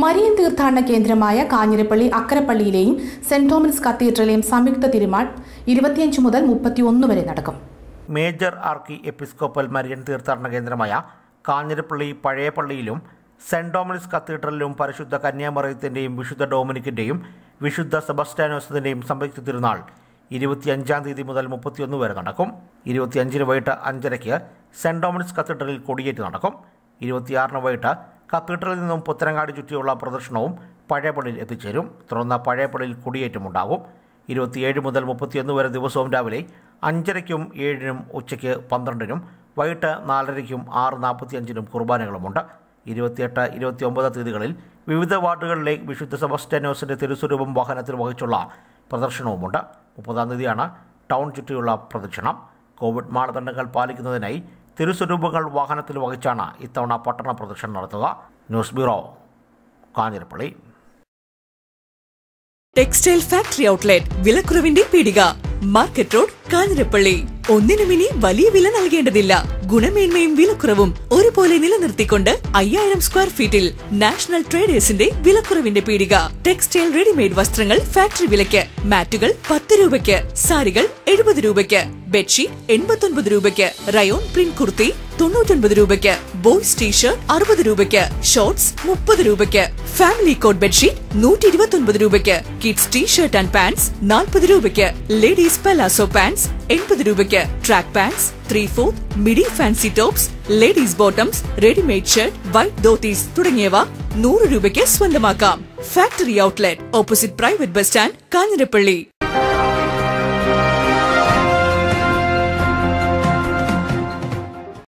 Marian തീർത്ഥാടന കേന്ദ്രമായ കാഞ്ഞിരപ്പള്ളി അക്കരപ്പള്ളിയിലെയും സെന്റ് തോമസ് കത്തീഡ്രലിലെയും സംയുക്ത തിരുമാൾ ഇരുപത്തിയഞ്ച് മുതൽ മുപ്പത്തിയൊന്ന് വരെ നടക്കും മേജർ ആർക്കി എപ്പിസ്കോപ്പൽ മരിയൻ തീർത്ഥാടന കേന്ദ്രമായ കാഞ്ഞിരപ്പള്ളി പഴയ പള്ളിയിലും സെന്റ് ഡോമിനിക്സ് കത്തീഡ്രലിലും പരിശുദ്ധ കന്യാമറിയത്തിൻ്റെയും വിശുദ്ധ ഡോമിനിക്കിൻ്റെയും വിശുദ്ധ സെബസ്റ്റാനോസിൻ്റെയും സംയുക്ത തിരുനാൾ ഇരുപത്തിയഞ്ചാം തീയതി മുതൽ മുപ്പത്തിയൊന്ന് വരെ നടക്കും ഇരുപത്തിയഞ്ചിന് വൈകിട്ട് അഞ്ചരയ്ക്ക് സെന്റ് ഡോമിനിക്സ് കത്തീഡ്രലിൽ കൊടിയേറ്റ് നടക്കും ഇരുപത്തിയാറിന് വൈകിട്ട് കത്തീഡ്രലിൽ നിന്നും പുത്തനങ്ങാടി ചുറ്റിയുള്ള പ്രദർശനവും പഴയപള്ളിയിൽ എത്തിച്ചേരും തുടർന്ന് പഴയപള്ളിയിൽ കൊടിയേറ്റുമുണ്ടാകും ഇരുപത്തിയേഴ് മുതൽ മുപ്പത്തിയൊന്ന് വരെ ദിവസവും രാവിലെ അഞ്ചരയ്ക്കും ഏഴിനും ഉച്ചയ്ക്ക് പന്ത്രണ്ടിനും വൈകിട്ട് നാലരയ്ക്കും ആറ് നാൽപ്പത്തിയഞ്ചിനും കുർബാനകളുമുണ്ട് ഇരുപത്തിയെട്ട് ഇരുപത്തിയൊമ്പത് തീയതികളിൽ വിവിധ വാർഡുകളിലെ വിശുദ്ധ സെബസ്റ്റ്യാനോസിൻ്റെ തിരുസ്വരൂപം വാഹനത്തിൽ വഹിച്ചുള്ള പ്രദർശനവുമുണ്ട് മുപ്പതാം തീയതിയാണ് ടൗൺ ചുറ്റിയുള്ള പ്രദക്ഷിണം കോവിഡ് മാനദണ്ഡങ്ങൾ പാലിക്കുന്നതിനായി തിരുസ്വരൂപങ്ങൾ വാഹനത്തിൽ വഹിച്ചാണ് ഇത്തവണ പട്ടണ പ്രദക്ഷിണം നടത്തുക news bureau Kanjirappally textile factory outlet വിലക്കുറവിന്റെ പീടിക മാർക്കറ്റ് റോഡ് കാഞ്ഞിരപ്പള്ളി ഒന്നിനും ഇനി വലിയ വില നൽകേണ്ടതില്ല ഗുണമേന്മയും വിലക്കുറവും ഒരുപോലെ നിലനിർത്തിക്കൊണ്ട് അയ്യായിരം സ്ക്വയർ ഫീറ്റിൽ നാഷണൽ ട്രേഡേഴ്സിന്റെ വിലക്കുറവിന്റെ പീടിക ടെക്സ്റ്റൈൽ റെഡിമെയ്ഡ് വസ്ത്രങ്ങൾ ഫാക്ടറി വിലയ്ക്ക് മാറ്റുകൾ പത്ത് രൂപയ്ക്ക് സാരികൾ എഴുപത് രൂപയ്ക്ക് ബെഡ്ഷീറ്റ് എൺപത്തൊൻപത് രൂപയ്ക്ക് റയോൺ പ്രിന്റ് കുർത്തി തൊണ്ണൂറ്റൊൻപത് രൂപയ്ക്ക് ബോയ്സ് ടീഷർട്ട് അറുപത് രൂപയ്ക്ക് ഷോർട്സ് മുപ്പത് രൂപയ്ക്ക് ഫാമിലി കോട്ട് ബെഡ്ഷീറ്റ് നൂറ്റി ഇരുപത്തൊൻപത് രൂപയ്ക്ക് കിഡ്സ് ടീഷർട്ട് ആൻഡ് പാൻസ് നാൽപ്പത് രൂപയ്ക്ക് ലേഡീസ് പലാസോ പാൻസ് എൺപത് രൂപയ്ക്ക് track pants three fourth midi fancy tops ladies bottoms readymade shirt white dhotis തുടങ്ങിയവ നൂറ് രൂപയ്ക്ക് സ്വന്തമാക്കാം factory outlet opposite private bus stand Kanjirappally